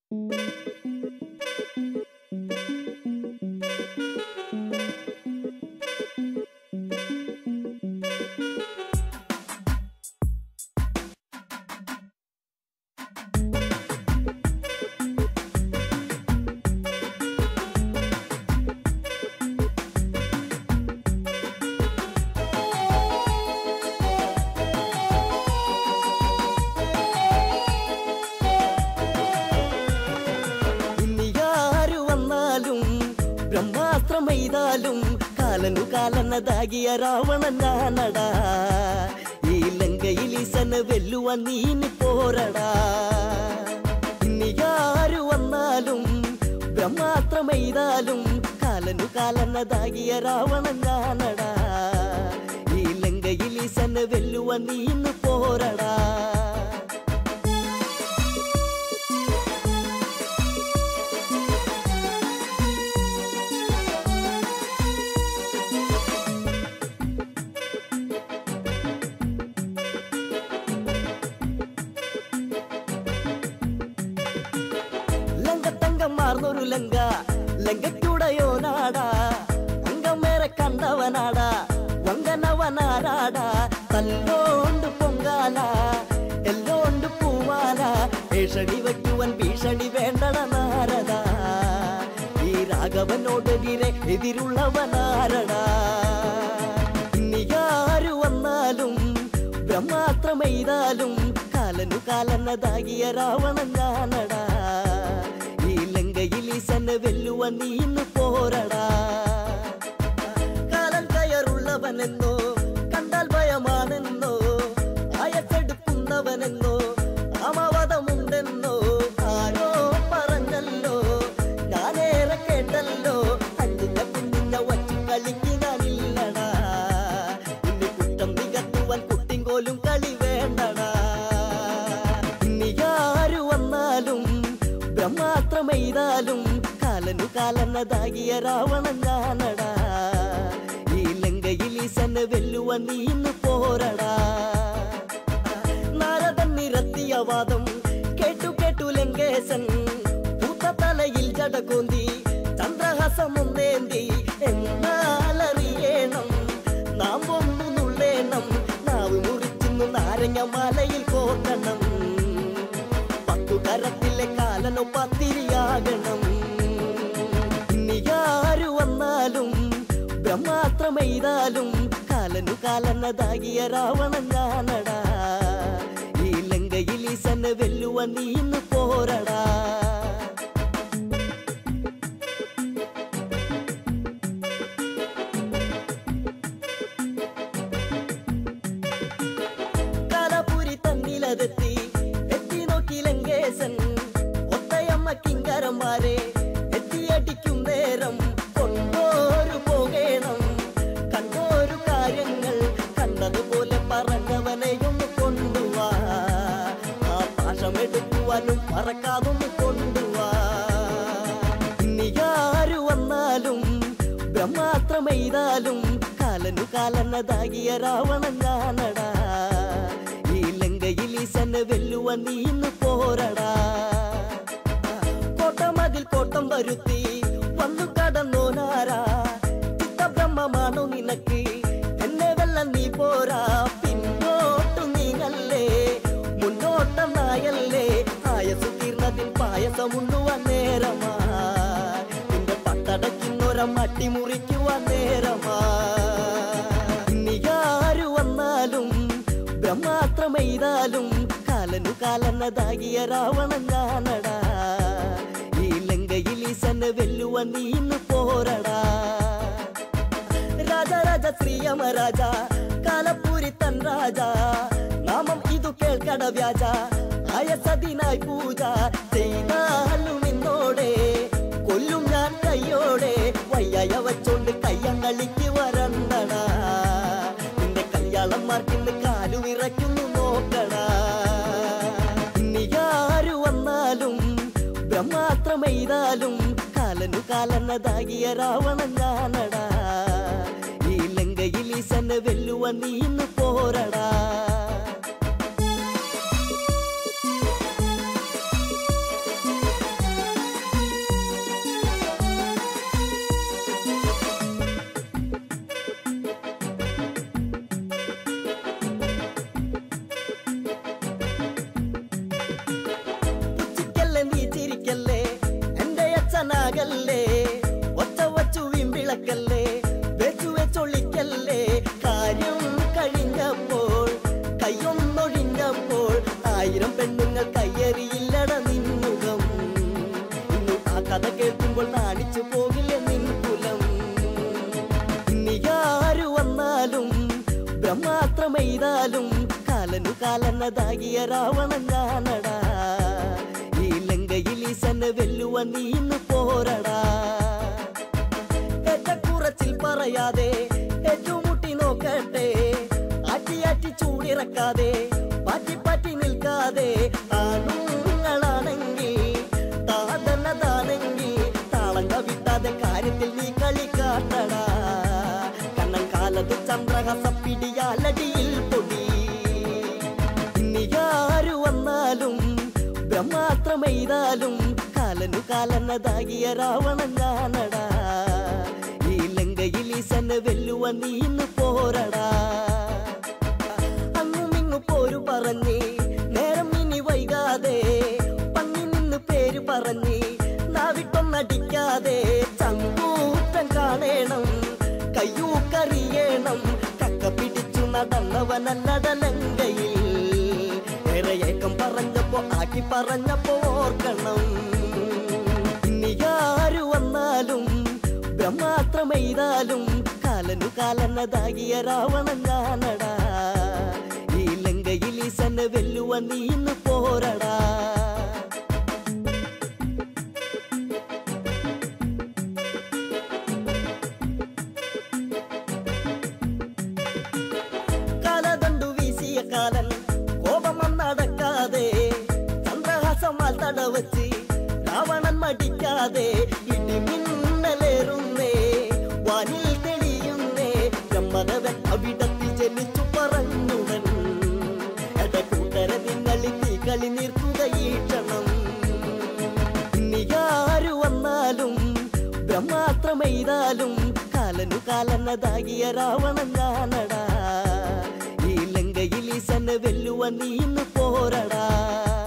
ഇനി ആര് വന്നാലും ബ്രഹ്മാസ്ത്രമെയ്താലും കാലനു കാലനതാകിയ രാവണൻ ഞാനടാ ഈ ലങ്കയിൽ ഈസന് വെല്ലുവാൻ നീന് പോരടാ ഇനി ആര് വന്നാലും ബ്രഹ്മാസ്ത്രമെയ്താലും കാലനു കാലനതാകിയ രാവണൻ ഞാനടാ ഈ ലങ്കയിൽ ഈസന് വെല്ലുവാൻ നീന്ന് പോരടാ ലങ്കത്തങ്കം മാർന്നൊരു ലങ്ക ലങ്കയ്ക്കുടയോ നാടാ അങ്കമേറെ കണ്ടവനാടാ വങ്കനവനാരാടാ തല്ലോണ്ട് പൊങ്കാല എല്ലോണ്ട് പൂവാല ഭീഷണി വയ്ക്കുവൻ ഭീഷണി വേണ്ടട നാരദ ഈ രാഘവനോടെതിരെ എതിരുള്ളവനാരടാ ഇനി ആര് വന്നാലും ബ്രഹ്മാസ്ത്രമെയ്താലും കാലനു കാലനതാകിയ രാവണൻ ഞാനടാ ഈ ലങ്കയിൽ ഈസന് വെല്ലുവാൻ നീന്ന് പോരടാ കാലൻ കയറുള്ളവനെന്നോ കണ്ടാൽ ഭയമാണെന്നോ ആയത്തെടുക്കുന്നവനെന്നോ അമവതമുണ്ടെന്നോ ആരോ പറഞ്ഞല്ലോ ഞാനേറെ കേട്ടല്ലോ അഞ്ചിന്റെ കുഞ്ഞിന്റെ വച്ചു കളിക്ക് ഞാനില്ലടാ ഇനി കുറ്റം നികത്തുവാൻ കുട്ടിങ്കോലും കളി വേണ്ടടാ ഇനി ആര് വന്നാലും ബ്രഹ്മാസ്ത്രമെയ്താലും കാലനു കാലനതാകിയ രാവണൻ ഞാനടാ ഈ ലങ്കയിൽ ഈസന് വെല്ലുവാൻ നീന്ന് പോരടാ നാരദൻ നിരത്തിയ വാദം കേട്ടു കേട്ടു ലങ്കേശൻ പൂത്ത തലയിൽ ജടകൊന്തി ചന്ദ്രഹസമൊന്നേന്തി എന്നാലറിയണം നാം ഒന്നു നുള്ളേണം നാവ് മുറിച്ചിന്നു നാരങ്ങ മലയിൽ കോർക്കണം പത്തു കരത്തിലെ കാലനോ പത്തിരിയാകണം ഇനി ആര് വന്നാലും ബ്രഹ്മാസ്ത്രമെയ്താലും കാലനു കാലനതാകിയ രാവണൻ ഞാനടാ ഈ ലങ്കയിൽ ഈസന് വെല്ലുവാൻ നീന്ന് പോരടാ കാലപുരി തന്നിലതെത്തി എത്തി നോക്കി ലങ്കേശൻ ഒത്തയമ്മ കിങ്കരന്മാരെ എത്തിയടിക്കും നേരം കൊണ്ടോരു പോകേണം കണ്ടോരു കാര്യങ്ങൾ കണ്ടതുപോലെ പറഞ്ഞവനെയൊന്ന് കൊണ്ടുവാ ആ പാശമെടുക്കുവാനും മറക്കാതൊന്ന് കൊണ്ടുവാ ഇനി ആര് വന്നാലും ബ്രഹ്മാസ്ത്രമെയ്താലും കാലനു കാലനതാകിയ രാവണൻ ഞാനടാ ഈ ലങ്കയിൽ ഈസന് വെല്ലുവാൻ നീന്ന് പോരടാ കോട്ടമതിൽ കോട്ടം വരുത്തി വന്നു കടന്നോനാരാ ചിത്തബ്രഹ്മമാണോ നിനക്ക് എന്നെ വെള്ളം നീ പോരാ പിന്നോട്ടു നീങ്ങല്ലേ മുന്നോട്ടനായല്ലേ ആയസ് തീർന്നതിൽ പായസമുണ്ടുവാൻ നേരമാ നിന്റെ പട്ടടയ്ക്കുന്നൊരം അട്ടിമുറിക്കുവാൻ നേരമാ ഇനി ആര് വന്നാലും ബ്രഹ്മാസ്ത്രമെയ്താലും കാലനു കാലനതാകിയ രാവണൻ ഞാനടാ ഈ ലങ്കയിൽ ഈസന് വെല്ലുവാൻ നീന്ന് പോരടാ രാജരാജ ശ്രീയമരാജ കാലപ്പൂരി തൻ രാജ നാമം ഇതു കേൾക്കട വ്യാജ അയസതിനായി പൂജ ചെയ്താലും നിന്നോടെ കൊല്ലും ഞാൻ കയ്യോടെ വയ്യായ വച്ചോണ്ട് കയ്യങ്ങളിക്ക് വരണ്ടടാ നിന്റെ കല്യാളന്മാർക്കിന്ന് കാലു വിറയ്ക്കുന്നു നോക്കടാ ഇനി ആര് വന്നാലും ബ്രഹ്മാസ്ത്രമെയ്താലും കാലനു കാലനതാകിയ രാവണൻ ഞാനടാ ഈ ലങ്കയിൽ ഈസന് വെല്ലുവാൻ നീന്ന് പോരടാ ഈശനാകല്ലേ ഒച്ച വച്ചു വിമ്പിളക്കല്ലേ വെച്ചു വെച്ചൊളിക്കല്ലേ കാര്യം കഴിഞ്ഞപ്പോൾ കയ്യൊന്നൊഴിഞ്ഞപ്പോൾ ആയിരം പെണ്ണുങ്ങൾ കയ്യേറിയില്ലട നിന്നുകം ഇന്നു ആ കഥ കേൾക്കുമ്പോൾ നാണിച്ചു പോകില്ലേ നിൻ കുലം ഇനി ആരു വന്നാലും ബ്രഹ്മാത്രമെയ്താലും കാലനു കാലനതാകിയ രാവണൻ ഞാനടാ ഈ ലങ്കയിൽ ഈശനെ വെല്ലുവ നീ ഇന്ന് പോരടാ ഏറ്റക്കുറച്ചിൽ പറയാതെ ഏറ്റുമുട്ടി നോക്കട്ടെ ആറ്റി ആറ്റി ചൂടിറക്കാതെ പാറ്റി പാറ്റി നിൽക്കാതെ ആണുങ്ങളാണെങ്കിൽ താതന്നതാണെങ്കിൽ താളം കവിട്ടാതെ കാര്യത്തിൽ നീ കളി കാട്ടടാ കണ്ണൻ കാലത്ത് ചന്ദ്രഹസ പിടിയാലടിയിൽ പൊടി ഇനി ആരു വന്നാലും ബ്രഹ്മാത്രമെയ്താലും കാലനു കാലനതാകിയ രാവണൻ ഞാനടാ ഈ ലങ്കയിൽ ഈശനെ വെല്ലുവ നീ ഇന്ന് പോരടാ അങ്ങും ഇങ്ങു പോരു പറഞ്ഞ് നേരം ഇനി വൈകാതെ പങ്ങി നിന്ന് പേര് പറഞ്ഞ് നാവിട്ടൊന്നടിക്കാതെ ചങ്കൂറ്റം കാണേണം കയ്യൂക്കറിയണം കക്ക പിടിച്ചു നടന്നവനല്ലടലങ്കയിൽ ഏറെ ഏക്കം പറഞ്ഞപ്പോ ആക്കി പറഞ്ഞപ്പോ ഓർക്കണം ഇനി ആരു വന്നാലും ബ്രഹ്മാത്രമെയ്താലും കാലനു കാലനതാകിയ രാവണൻ ഞാനടാ ഈ ലങ്കയിൽ ഈശനെ വെല്ലുവ നീ ഇന്ന് പോരടാ കാലതണ്ടു വീശിയ കാലൻ കോപം നടക്കാതെ ചന്ദ്രഹാസമാൽ തടവച്ച് രാവണൻ മടിക്കാതെ ഇടിമിന്നലേറുന്നേ വാനിൽ തെളിയുന്നേ ബ്രഹ്മദേവൻ അവിടത്തിൽ ജനിച്ചു പറഞ്ഞുടൻ എടക്കൂട്ടര നിങ്ങളിൽ തീ കളി നിർത്തുകയീക്ഷണം ഇനി ആരു വന്നാലും ബ്രഹ്മാത്രമെയ്താലും കാലനു കാലനതാകിയ രാവണൻ ഞാനടാ ഈ ലങ്കയിൽ ഈശനെ വെല്ലുവ നീ ഇന്ന് പോരടാ